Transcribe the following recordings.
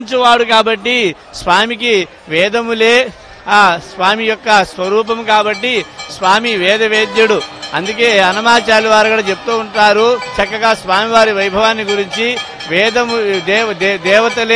వాడు కాబట్టి స్వామికి వేదములే ఆ స్వామి యొక్క స్వరూపం కాబట్టి స్వామి వేద వేద్యుడు అందుకే హనుమాచార్య వారు కూడా చెప్తూ ఉంటారు చక్కగా స్వామివారి వైభవాన్ని గురించి వేదము దేవ దే- దేవతలే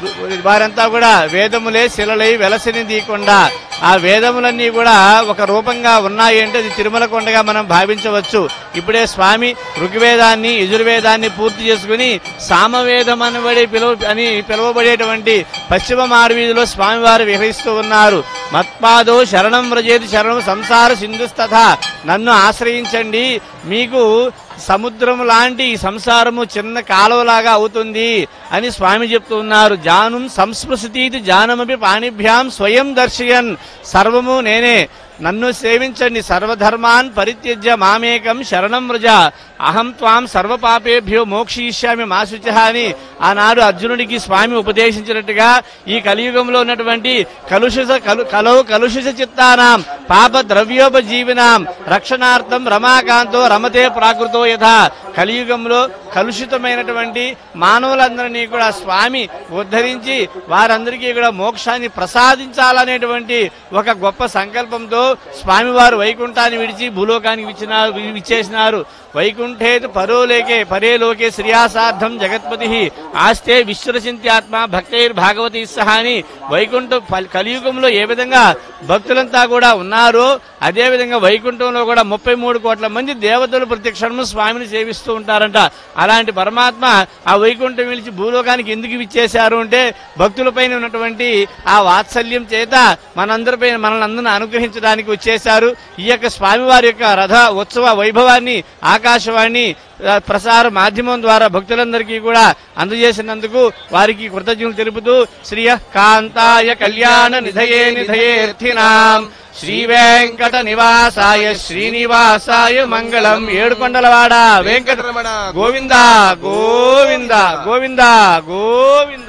వారంతా కూడా వేదములే శిలలై వెలసిని తీయకుండా ఆ వేదములన్నీ కూడా ఒక రూపంగా ఉన్నాయి అంటే అది తిరుమల కొండగా మనం భావించవచ్చు ఇప్పుడే స్వామి ఋగ్వేదాన్ని యజుర్వేదాన్ని పూర్తి చేసుకుని సామవేదం అనబడి పిలువ అని పిలువబడేటువంటి పశ్చిమ మారువీధిలో స్వామివారు విహరిస్తూ ఉన్నారు మత్పాదో శరణం వ్రజేది శరణం సంసార సింధుస్తథ నన్ను ఆశ్రయించండి మీకు సముద్రం లాంటి ఈ సంసారము చిన్న కాలువలాగా అవుతుంది అని స్వామి చెప్తూ ఉన్నారు జానం సంస్పృశతీతి జానమపి పాణిభ్యాం స్వయం దర్శయన్ సర్వము నేనే నన్ను సేవించండి సర్వధర్మాన్ పరిత్యజ్య మామేకం శరణం వ్రజ అహం త్వాం సర్వపాపేభ్యో మోక్షయిష్యామి మా శుచ అని ఆనాడు అర్జునుడికి స్వామి ఉపదేశించినట్టుగా ఈ కలియుగంలో ఉన్నటువంటి కలుషిత కలు కలవు కలుషిత చిత్తానాం పాప ద్రవ్యోపజీవినాం రక్షణార్థం రమాకాంతో రమతే ప్రాకృతో యథా కలియుగంలో కలుషితమైనటువంటి మానవులందరినీ కూడా స్వామి ఉద్ధరించి వారందరికీ కూడా మోక్షాన్ని ప్రసాదించాలనేటువంటి ఒక గొప్ప సంకల్పంతో స్వామివారు వైకుంఠాన్ని విడిచి భూలోకానికి విచ్చినారు విచ్చేసినారు వైకుంఠే పరోలేకే పరేలోకే శ్రియాసార్థం జగత్పతి ఆస్తే విశ్వసింత్యాత్మ భక్తైర్ భాగవతి సహా అని వైకుంఠ పల్- కలియుగంలో ఏ విధంగా భక్తులంతా కూడా ఉన్నారో అదే విధంగా వైకుంఠంలో కూడా ముప్పై మూడు కోట్ల మంది దేవతలు ప్రతి క్షణము స్వామిని సేవిస్తూ ఉంటారంట అలాంటి పరమాత్మ ఆ వైకుంఠం విలిచి భూలోకానికి ఎందుకు ఇచ్చేశారు అంటే భక్తులపైన ఉన్నటువంటి ఆ వాత్సల్యం చేత మనందరిపైన మనల్ని అందరిని అనుగ్రహించడానికి వచ్చేశారు ఈ యొక్క స్వామివారి యొక్క రథ ఉత్సవ వైభవాన్ని ఆకాశవాణి ఆ, ప్రసార మాధ్యమం ద్వారా భక్తులందరికీ కూడా అందజేసినందుకు వారికి కృతజ్ఞతలు తెలుపుతూ శ్రియ కాంతాయ కళ్యాణ నిధయే నిధయేర్థినాం శ్రీ వెంకట నివాసాయ శ్రీనివాసాయ మంగళం ఏడుకొండలవాడ వెంకట వెంకటరమణ గోవింద గోవింద గోవింద గోవింద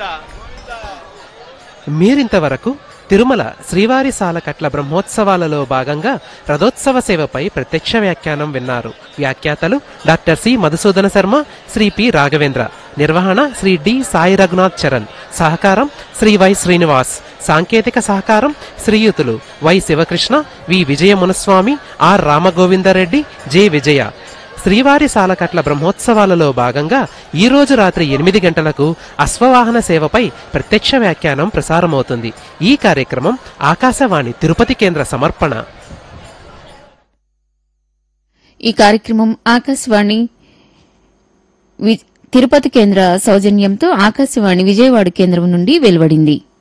మీరింతవరకు తిరుమల శ్రీవారి సాలకట్ల బ్రహ్మోత్సవాలలో భాగంగా రథోత్సవ సేవపై ప్రత్యక్ష వ్యాఖ్యానం విన్నారు వ్యాఖ్యాతలు doctor C Madhusudhana Sharma Shri P Raghavendra నిర్వహణ శ్రీ డి సాయి రఘునాథ్ చరణ్ సహకారం శ్రీ వై శ్రీనివాస్ సాంకేతిక సహకారం శ్రీయుతులు Y Sivakrishna V Vijaya Munaswamy R Ramagovindareddy J Vijaya Srivari Salakatla బ్రహ్మోత్సవాలలో భాగంగా ఈ రోజు రాత్రి ఎనిమిది గంటలకు అశ్వవాహన సేవపై ప్రత్యక్ష వ్యాఖ్యానం ప్రసారమవుతుంది ఈ కార్యక్రమం ఆకాశవాణి తిరుపతి కేంద్ర సమర్పణ ఈ కార్యక్రమం ఆకాశవాణి వి- తిరుపతి కేంద్ర సౌజన్యంతో ఆకాశవాణి విజయవాడ కేంద్రం నుండి వెలువడింది